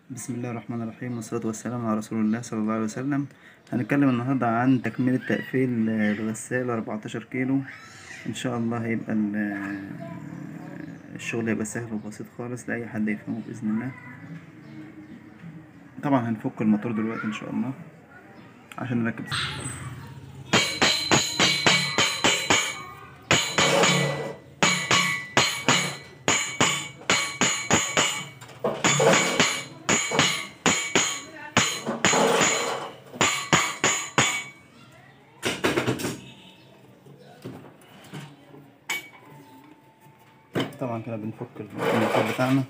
بسم الله الرحمن الرحيم والصلاة والسلام على رسول الله صلى الله عليه وسلم هنتكلم النهاردة عن تكملة تقفيل الغسالة 14 كيلو ان شاء الله هيبقى ال- الشغل هيبقى سهل وبسيط خالص لأي حد يفهمه بإذن الله طبعا هنفك الموتور دلوقتي ان شاء الله عشان نركب طبعا كده بنفك الموتور بتاعنا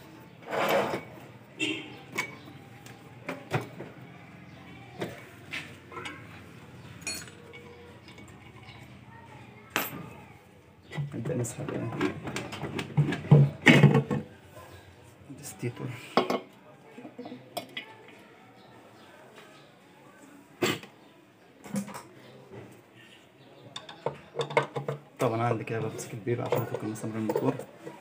نبدأ نسحب الستيتور طبعا عندي كده بمسك البير عشان افك مسامير الموتور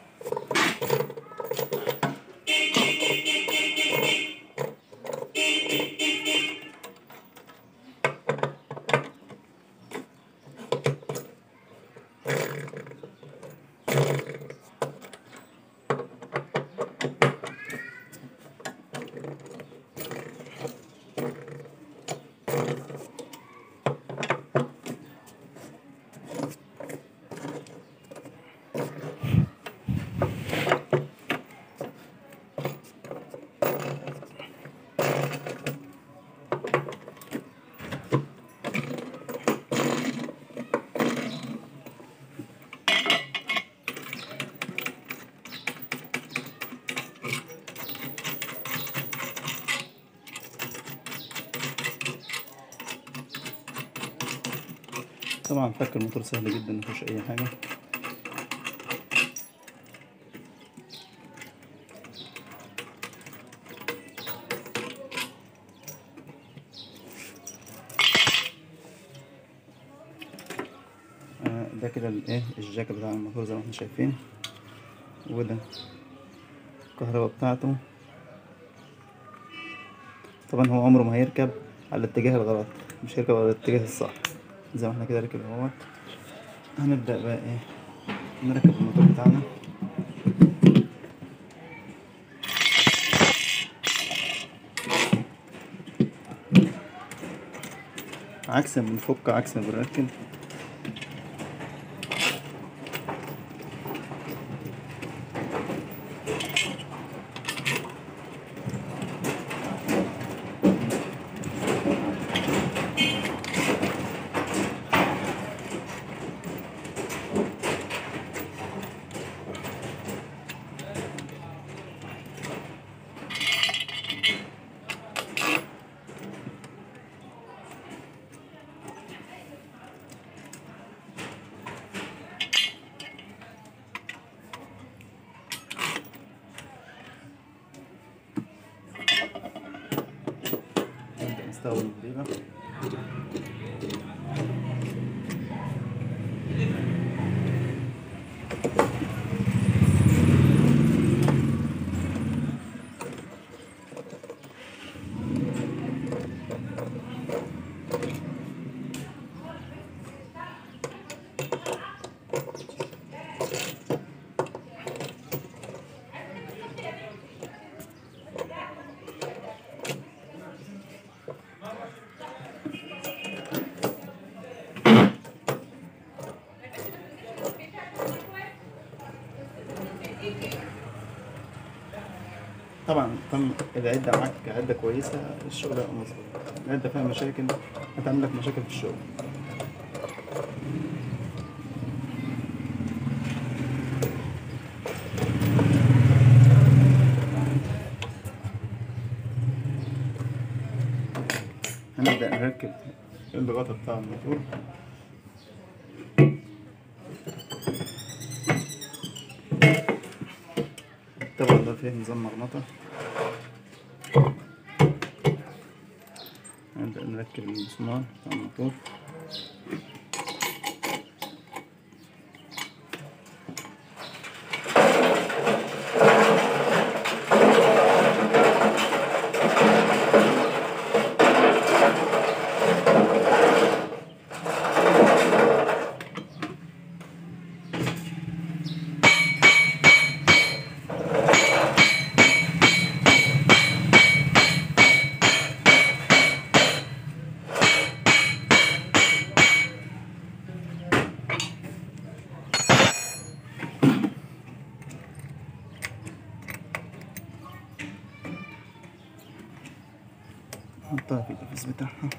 طبعا فك الموتور سهل جدا مفيهوش اي حاجة آه، ده كده الايه الجاك بتاع الموتور زي ما احنا شايفين وده الكهرباء بتاعته طبعا هو عمره ما هيركب على الاتجاه الغلط مش هيركب على الاتجاه الصح زي ما احنا كده ركب اهوت هنبدأ بقى ايه نركب الموتور بتاعنا عكس ما بنفك عكس ما بنركب نبدأ نستخدم البريبة طبعا تم العدة معاك عدة كويسة الشغل هيبقى مظبوط العدة فيها مشاكل هتعمل لك مشاكل في الشغل هنبدأ نركب الغطا بتاع الموتور طبعا ده فيه نظام مغناطة نبدأ نركب المسمار بتاع الموتور نحطها في القفص بتاعها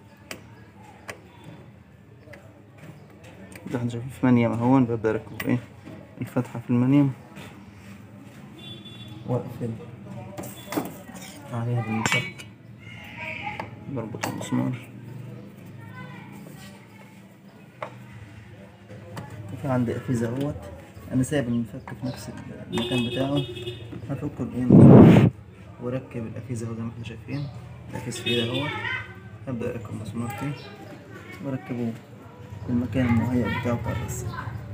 ده احنا شايفين في منيم اهون ببدأ اركب ايه الفتحة في المنيم واقفل عليها بالمسك بربط المسمار في عندي قفيز اهوت انا سايب المفك في نفس المكان بتاعه هفكه الايه واركب القفيز اهو زي ما احنا شايفين القفيز فيه اهوت هبدأ اركب المسمار فيه واركبه في المكان المهيأ بتاعه بتاع الغسالة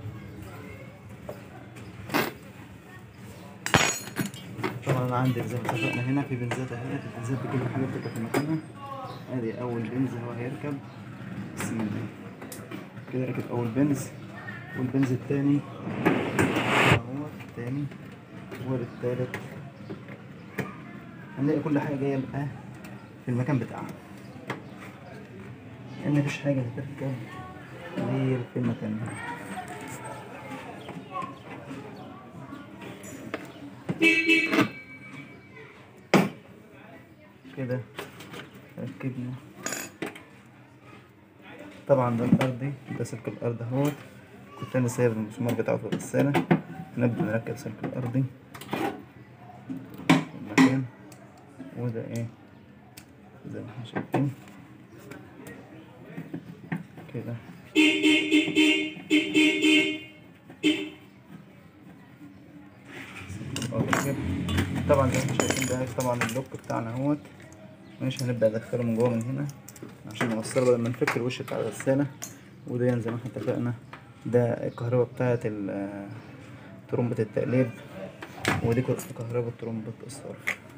طبعا انا عندي زي ما اتفقنا هنا في بنزات اهي البنزات دي كل حاجه بتبقى في مكانها ادي اول بنز هو هيركب بسم الله كده ركب اول بنز والبنز التاني اهو التاني والتالت هنلاقي كل حاجه جايه بقى في المكان بتاعها لان مفيش حاجه هتركب غير في مكانها كده ركبنا طبعا ده الأرضي ده سلك الأرض اهوت كنت أنا سايب المسمار بتاعه في الغسالة نبدأ نركب سلك الأرضي في المكان وده ايه زي ما احنا شايفين كده الأرضي. طبعا زي ما انتم شايفين ده طبعا اللوك بتاعنا اهوت ماشي هنبدأ ندخله من جوه من هنا عشان نوصله بدل ما نفك الوش بتاع الغسالة وده زي ما احنا اتفقنا ده الكهرباء بتاعة ال- ترمبة التقليب ودي كهرباء ترمبة الصرف